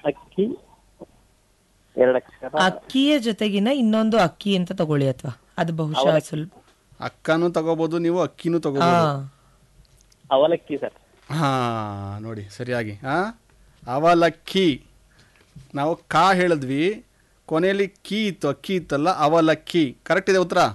ಅಕ್ಕಿ ಎರಡು ಅಕ್ಷರ ಅಕ್ಕಿಯ ಜೊತೆಗಿನ ಇನ್ನೊಂದು ಅಕ್ಕಿ ಅಂತ ತಗೊಳ್ಳಿ ಅಥವಾ ಅದು ಬಹುಶಃ ಸ್ವಲ್ಪ ಅಕ್ಕನೂ ತಗೋಬೋದು ನೀವು ಅಕ್ಕಿನೂ ಹಾ ತಗೋಬೋದು ಅವಲಕ್ಕಿ ಸರ್ ಹಾ ನೋಡಿ ಸರಿಯಾಗಿ ಹಾ ಅವಲಕ್ಕಿ ನಾವು ಕಾ ಹೇಳಿದ್ವಿ ಕೊನೆಯಲ್ಲಿ ಕೀ ಇತ್ತು ಅಕ್ಕಿ ಇತ್ತಲ್ಲ ಅವಲಕ್ಕಿ ಕರೆಕ್ಟ್ ಇದೆ ಉತ್ತರ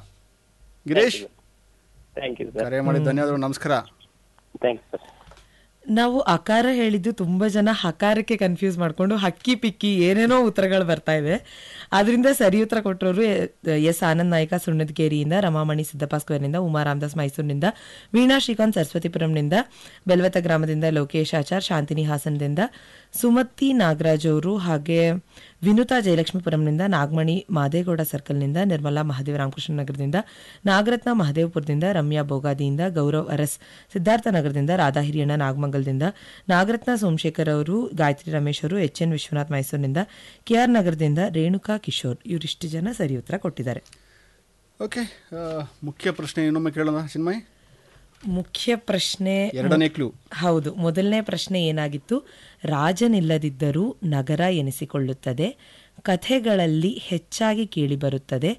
ಗಿರೀಶ್ ಥ್ಯಾಂಕ್ ಯು ಸರ್ ಕರೆ ಮಾಡಿ ಧನ್ಯವಾದಗಳು ನಮಸ್ಕಾರ ಥ್ಯಾಂಕ್ಸ್ ಸರ್ ನಾವು ಅಕಾರ ಹೇಳಿದ್ದು ತುಂಬಾ ಜನ ಹಕಾರಕ್ಕೆ ಕನ್ಫ್ಯೂಸ್ ಮಾಡ್ಕೊಂಡು ಹಕ್ಕಿ ಪಿಕ್ಕಿ ಏನೇನೋ ಉತ್ತರಗಳು ಬರ್ತಾ ಇದೆ ಅದರಿಂದ ಸರಿ ಉತ್ತರ ಕೊಟ್ಟರೋರು ಎಸ್ ಆನಂದ್ ನಾಯ್ಕ ಸುಣ್ಣದಗೇರಿಯಿಂದ ರಮಾಮಣಿ ಸಿದ್ದಪ್ಪ ಸ್ಕ್ವೇರ್ನಿಂದ ಉಮಾ ರಾಮದಾಸ್ ಮೈಸೂರಿನಿಂದ ವೀಣಾ ಶ್ರೀಕಾಂತ್ ಸರಸ್ವತಿಪುರಂನಿಂದ ಬೆಲ್ವತ ಗ್ರಾಮದಿಂದ ಲೋಕೇಶ್ ಆಚಾರ್ ಶಾಂತಿನಿ ಹಾಸನದಿಂದ ಸುಮತಿ ನಾಗರಾಜ್ ಅವರು ಹಾಗೆ ವಿನುತಾ ಜಯಲಕ್ಷ್ಮೀಪುರಂನಿಂದ ನಾಗಮಣಿ ಮಾದೇಗೌಡ ಸರ್ಕಲ್ನಿಂದ ನಿರ್ಮಲಾ ಮಹಾದೇವ ರಾಮಕೃಷ್ಣ ನಗರದಿಂದ ನಾಗರತ್ನ ಮಹದೇವಪುರದಿಂದ ರಮ್ಯಾ ಬೋಗಾದಿಯಿಂದ ಗೌರವ್ ಅರಸ್ ಸಿದ್ಧಾರ್ಥ ನಗರದಿಂದ ರಾಧಾ ಹಿರಿಯಣ್ಣ ನಾಗಮಂಗಲದಿಂದ ನಾಗರತ್ನ ಸೋಮಶೇಖರ್ ಅವರು ಗಾಯತ್ರಿ ರಮೇಶ್ ಅವರು ಎಚ್ ಎನ್ ವಿಶ್ವನಾಥ್ ಮೈಸೂರಿನಿಂದ ಕೆಆರ್ ನಗರದಿಂದ ರೇಣುಕಾ ಕಿಶೋರ್ ಇವರಿಷ್ಟು ಜನ ಸರಿ ಉತ್ತರ ಕೊಟ್ಟಿದ್ದಾರೆ ಓಕೆ ಮುಖ್ಯ ಪ್ರಶ್ನೆ ಇನ್ನೊಮ್ಮೆ ಕೇಳೋಣ ಚಿನ್ಮಯ್ ಮುಖ್ಯ ಪ್ರಶ್ನೆ ಎರಡನೇ ಕ್ಲೂ ಹೌದು ಮೊದಲನೇ ಪ್ರಶ್ನೆ ಏನಾಗಿತ್ತು ರಾಜನಿಲ್ಲದಿದ್ದರೂ ನಗರ ಎನಿಸಿಕೊಳ್ಳುತ್ತದೆ ಕಥೆಗಳಲ್ಲಿ ಹೆಚ್ಚಾಗಿ ಕೇಳಿಬರುತ್ತದೆ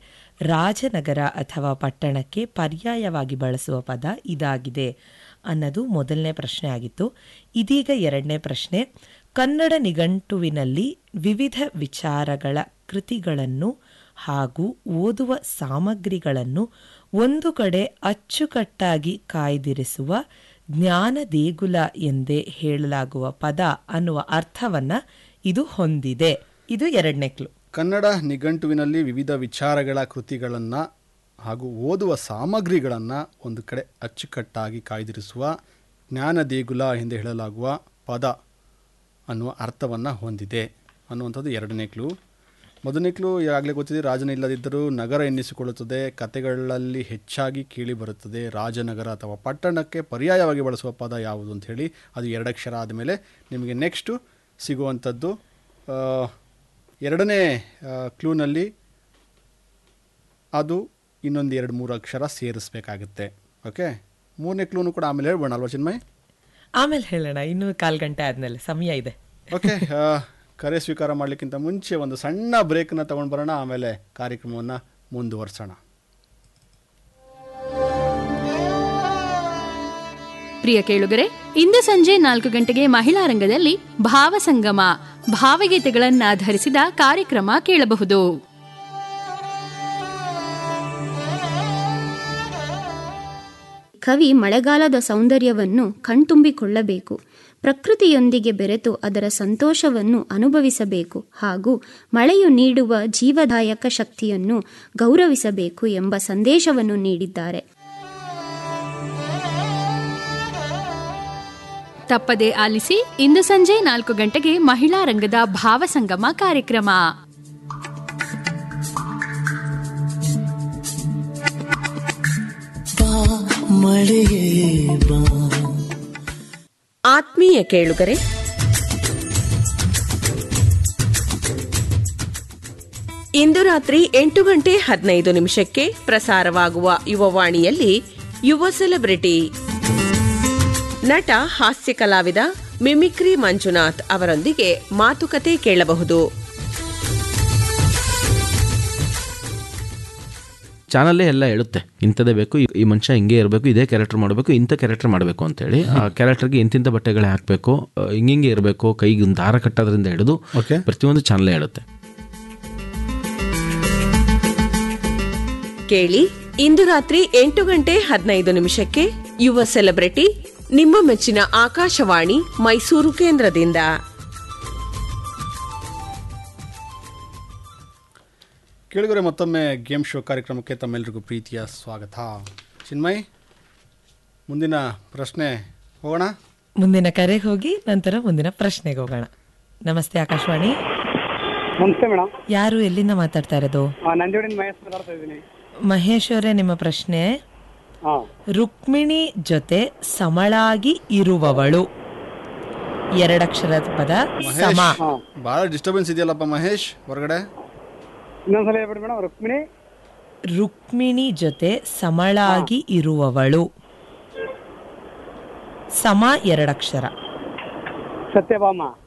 ರಾಜನಗರ ಅಥವಾ ಪಟ್ಟಣಕ್ಕೆ ಪರ್ಯಾಯವಾಗಿ ಬಳಸುವ ಪದ ಇದಾಗಿದೆ ಅನ್ನೋದು ಮೊದಲನೇ ಪ್ರಶ್ನೆ ಆಗಿತ್ತು ಇದೀಗ ಎರಡನೇ ಪ್ರಶ್ನೆ ಕನ್ನಡ ನಿಘಂಟುವಿನಲ್ಲಿ ವಿವಿಧ ವಿಚಾರಗಳ ಕೃತಿಗಳನ್ನು ಹಾಗೂ ಓದುವ ಸಾಮಗ್ರಿಗಳನ್ನು ಒಂದು ಕಡೆ ಅಚ್ಚುಕಟ್ಟಾಗಿ ಕಾಯ್ದಿರಿಸುವ ಜ್ಞಾನ ದೇಗುಲ ಎಂದೇ ಹೇಳಲಾಗುವ ಪದ ಅನ್ನುವ ಅರ್ಥವನ್ನ ಇದು ಹೊಂದಿದೆ ಇದು ಎರಡನೇ ಕ್ಲು ಕನ್ನಡ ನಿಘಂಟುವಿನಲ್ಲಿ ವಿವಿಧ ವಿಚಾರಗಳ ಕೃತಿಗಳನ್ನು ಹಾಗೂ ಓದುವ ಸಾಮಗ್ರಿಗಳನ್ನು ಒಂದು ಕಡೆ ಅಚ್ಚುಕಟ್ಟಾಗಿ ಕಾಯ್ದಿರಿಸುವ ಜ್ಞಾನ ದೇಗುಲ ಎಂದು ಹೇಳಲಾಗುವ ಪದ ಅನ್ನುವ ಅರ್ಥವನ್ನು ಹೊಂದಿದೆ ಅನ್ನುವಂಥದ್ದು ಎರಡನೇ ಕ್ಲೂ ಮೊದಲನೇ ಕ್ಲೂ ಈಗಾಗಲೇ ಗೊತ್ತಿದೆ ರಾಜನ ಇಲ್ಲದಿದ್ದರೂ ನಗರ ಎನ್ನಿಸಿಕೊಳ್ಳುತ್ತದೆ ಕತೆಗಳಲ್ಲಿ ಹೆಚ್ಚಾಗಿ ಕೇಳಿಬರುತ್ತದೆ ರಾಜನಗರ ಅಥವಾ ಪಟ್ಟಣಕ್ಕೆ ಪರ್ಯಾಯವಾಗಿ ಬಳಸುವ ಪದ ಯಾವುದು ಅಂತ ಹೇಳಿ ಅದು ಎರಡಕ್ಷರ ಆದಮೇಲೆ ನಿಮಗೆ ನೆಕ್ಸ್ಟು ಸಿಗುವಂಥದ್ದು ಆ, ಎರಡನೇ ಕ್ಲೂನಲ್ಲಿ ಅದು ಇನ್ನೊಂದು ಎರಡು ಮೂರು ಅಕ್ಷರ ಸೇರಿಸ್ಬೇಕಾಗುತ್ತೆ ಓಕೆ ಮೂರನೇ ಕ್ಲೂನು ಕೂಡ ಆಮೇಲೆ ಹೇಳ್ಬೋಣ ಅಲ್ವಾ ಚಿನ್ಮಯ್ ಆಮೇಲೆ ಹೇಳೋಣ ಇನ್ನೂ ಕಾಲ್ ಗಂಟೆ ಆದ್ಮೇಲೆ ಸಮಯ ಇದೆ ಓಕೆ ಆ, ಕರೆ ಸ್ವೀಕಾರ ಮಾಡಲಿಕ್ಕಿಂತ ಮುಂಚೆ ಒಂದು ಸಣ್ಣ ಬ್ರೇಕ್ನ ತಗೊಂಡು ಬರೋಣ ಆಮೇಲೆ ಕಾರ್ಯಕ್ರಮವನ್ನು ಮುಂದುವರ್ಸೋಣ ಪ್ರಿಯ ಕೇಳುಗರೆ ಇಂದು ಸಂಜೆ ನಾಲ್ಕು ಗಂಟೆಗೆ ಮಹಿಳಾ ರಂಗದಲ್ಲಿ ಭಾವಸಂಗಮ ಭಾವಗೀತೆಗಳನ್ನಾಧರಿಸಿದ ಕಾರ್ಯಕ್ರಮ ಕೇಳಬಹುದು ಕವಿ ಮಳೆಗಾಲದ ಸೌಂದರ್ಯವನ್ನು ಕಣ್ತುಂಬಿಕೊಳ್ಳಬೇಕು ಪ್ರಕೃತಿಯೊಂದಿಗೆ ಬೆರೆತು ಅದರ ಸಂತೋಷವನ್ನು ಅನುಭವಿಸಬೇಕು ಹಾಗೂ ಮಳೆಯು ನೀಡುವ ಜೀವದಾಯಕ ಶಕ್ತಿಯನ್ನು ಗೌರವಿಸಬೇಕು ಎಂಬ ಸಂದೇಶವನ್ನು ನೀಡಿದ್ದಾರೆ ತಪ್ಪದೆ ಆಲಿಸಿ ಇಂದು ಸಂಜೆ ನಾಲ್ಕು ಗಂಟೆಗೆ ಮಹಿಳಾ ರಂಗದ ಭಾವಸಂಗಮ ಕಾರ್ಯಕ್ರಮ ಆತ್ಮೀಯ ಕೇಳುಗರೆ ಇಂದು ರಾತ್ರಿ ಎಂಟು ಗಂಟೆ ಹದಿನೈದು ನಿಮಿಷಕ್ಕೆ ಪ್ರಸಾರವಾಗುವ ಯುವವಾಣಿಯಲ್ಲಿ ಯುವ ಸೆಲೆಬ್ರಿಟಿ ನಟ ಹಾಸ್ಯ ಕಲಾವಿದ ಮಿಮಿಕ್ರಿ ಮಂಜುನಾಥ್ ಅವರೊಂದಿಗೆ ಮಾತುಕತೆ ಕೇಳಬಹುದು ಚಾನಲ್ಲೇ ಎಲ್ಲ ಹೇಳುತ್ತೆ ಇಂಥದೇ ಬೇಕು ಈ- ಈ ಮನುಷ್ಯ ಹಿಂಗೆ ಇರಬೇಕು ಇದೇ ಕ್ಯಾರೆಕ್ಟರ್ ಮಾಡಬೇಕು ಇಂಥ ಕ್ಯಾರೆಕ್ಟರ್ ಮಾಡಬೇಕು ಅಂತೇಳಿ ಆ ಕ್ಯಾರೆಕ್ಟರ್ಗೆ ಇಂತಿಂಥ ಬಟ್ಟೆಗಳೇ ಹಾಕಬೇಕು ಹಿಂಗಿಂಗೆ ಇರಬೇಕು ಕೈಗೆ ಒಂದು ದಾರ ಕಟ್ಟೋದ್ರಿಂದ ಹಿಡಿದು ಓಕೆ ಪ್ರತಿಯೊಂದು ಚಾನಲ್ಲೇ ಹೇಳುತ್ತೆ ಕೇಳಿ ಇಂದು ರಾತ್ರಿ ಎಂಟು ಗಂಟೆ ಹದಿನೈದು ನಿಮಿಷಕ್ಕೆ ಯುವ ಸೆಲೆಬ್ರಿಟಿ ನಿಮ್ಮ ಮೆಚ್ಚಿನ ಆಕಾಶವಾಣಿ ಮೈಸೂರು ಕೇಂದ್ರದಿಂದ ಕೇಳಿದರೆ ಮತ್ತೊಮ್ಮೆ ಗೇಮ್ ಶೋ ಕಾರ್ಯಕ್ರಮಕ್ಕೆ ತಮ್ಮೆಲ್ಲರಿಗೂ ಪ್ರೀತಿಯ ಸ್ವಾಗತ ಚಿನ್ಮಯ್ ಮುಂದಿನ ಪ್ರಶ್ನೆ ಹೋಗೋಣ ಮುಂದಿನ ಕರೆಗೆ ಹೋಗಿ ನಂತರ ಮುಂದಿನ ಪ್ರಶ್ನೆಗೆ ಹೋಗೋಣ ನಮಸ್ತೆ ಆಕಾಶವಾಣಿ ನಮಸ್ತೆ ಮೇಡಮ್ ಯಾರು ಎಲ್ಲಿಂದ ಮಾತಾಡ್ತಾ ಇರೋದು ನಂಜೋಡಿನ ಮಹೇಶ್ ಮಾತಾಡ್ತಾ ಇದ್ದೀನಿ ಮಹೇಶ್ ಅವರೇ ನಿಮ್ಮ ಪ್ರಶ್ನೆ ಹಾ ರುಕ್ಮಿಣಿ ಜೊತೆ ಸಮಳಾಗಿ ಇರುವವಳು ಎರಡಕ್ಷರದ ಪದ ಸಮ ಮಹೇಶ್ ಭಾಳ ಡಿಸ್ಟರ್ಬೆನ್ಸ್ ಇದೆಯಲ್ಲಪ್ಪ ಮಹೇಶ್ ಹೊರಗಡೆ ಇನ್ನೊಂದ್ಸಲ ಹೇಳ್ಬಿಡಿ ಮೇಡಮ್ ರುಕ್ಮಿಣಿ ರುಕ್ಮಿಣಿ ಜೊತೆ ಸಮಳಾಗಿ ಇರುವವಳು ಸಮ ಎರಡಕ್ಷರ ಸತ್ಯಭಾಮ